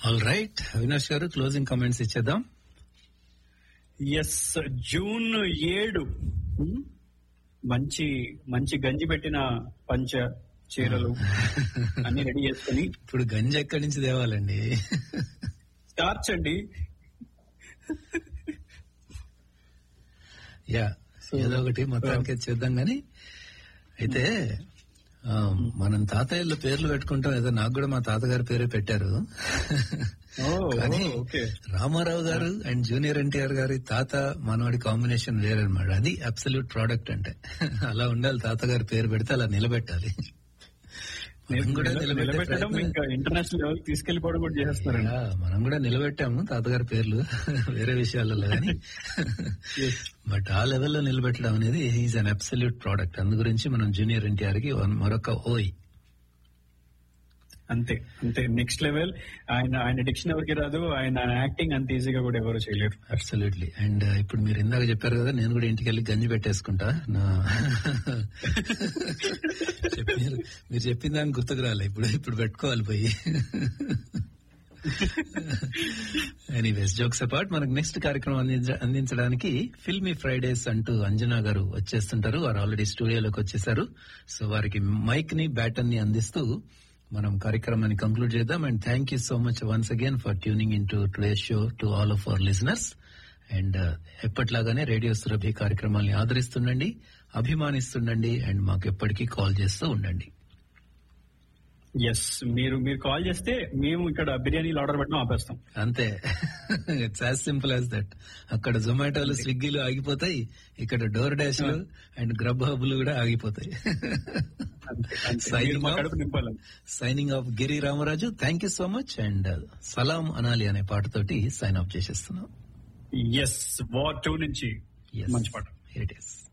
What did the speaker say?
All right Avinash గారు closing comments ఇచ్చేద్దాం yes June ఏడు ఉమ్, మంచి మంచి గంజి పెట్టిన పంచ చీరలు అన్ని రెడీ చేసుకుని ఇప్పుడు గంజి ఎక్కడి నుంచి తేవాలండి స్టార్చ్ అండి యా ఏదో ఒకటి మొత్తానికి చేద్దాం గాని అయితే ఆ, మనం తాతయ్యల పేర్లు పెట్టుకుంటాం ఏదో నాకు కూడా మా తాతగారి పేరే పెట్టారు ఓ, కానీ ఓ, ఓకే రామారావు గారు అండ్ జూనియర్ ఎన్టీఆర్ గారి తాత మనవాడి కాంబినేషన్ వేరనమాట అది అబ్సల్యూట్ ప్రోడక్ట్ అంటే అలా ఉండాలి తాతగారి పేరు పెడితే అలా నిలబెట్టాలి మనం కూడా నిల- నిలబెట్టే నిలబెట్టడం ప్రయత్నం- ఇంకా ఇంటర్నేషనల్ లెవెల్ తీసుకెళ్లిపోవడం కూడా చేసేస్తారండి యా, మనం కూడా నిలబెట్టాము తాతగారి పేర్లు వేరే విషయాలలో కానీ బట్ ఆ లెవెల్లో నిలబెట్టడం అనేది ఈజ్ అన్ అబ్సల్యూట్ ప్రోడక్ట్ అందు గురించి మనం జూనియర్ ఎన్టీఆర్ కి వన్- మరొక ఓయ్ అంతే అంతే నెక్స్ట్ లెవెల్ ఆయన ఆయన డిక్షన్ ఎవరికి రాదు ఆయన యాక్టింగ్ అంత ఈజీగా కూడా ఎవరు చేయలేరు అబ్సల్యూట్లీ అండ్ ఇప్పుడు మీరు ఇందాక చెప్పారు కదా నేను కూడా ఇంటికి వెళ్ళి గంజి పెట్టేసుకుంటా నా చెప్పారు మీరు చెప్పిన దానికి గుర్తుకు రాలే ఇప్పుడు ఇప్పుడు పెట్టుకోవాలి పోయి ఎనీవేస్ జోక్స్ అపార్ట్ మనకు నెక్స్ట్ కార్యక్రమం అందించ- అందించడానికి ఫిల్మీ ఫ్రైడేస్ అంటూ అంజనా గారు వచ్చేస్తుంటారు వారు ఆల్రెడీ స్టూడియోలోకి వచ్చేసారు సో వారికి మైక్ ని బ్యాటన్ ని అందిస్తూ మనం కార్యక్రమాన్ని కంక్లూడ్ చేద్దాం and thank you so much once again for tuning in to today show to all of our listeners and ఎప్పట్లాగానే రేడియో సురభి కార్యక్రమాల్ని ఆదరిస్తుండండి అభిమానిస్తుండండి అండ్ మాకు ఎప్పటికీ కాల్ చేస్తూ ఉండండి ఎస్ మీరు మీరు కాల్ చేస్తే మేము ఇక్కడ బిర్యానీలు ఆర్డర్ పెట్టడం ఆపేస్తాం అంతే it's as simple as that అక్కడ జొమాటోలు స్విగ్గీలు ఆగిపోతాయి ఇక్కడ డోర్ డాష్లు అండ్ గ్రబ్ హబ్లు కూడా ఆగిపోతాయి అంతే, అంతే. మీరు Signing మా off. కడుపు నింపాలి signing off Giri Ramaraju thank you so much and సలాం అనాలి అనే పాటతోటి సైన్ ఆఫ్ చేసేస్తున్నాం ఎస్ వార్ టూ నుంచి Yes. మంచి పాట Here it is.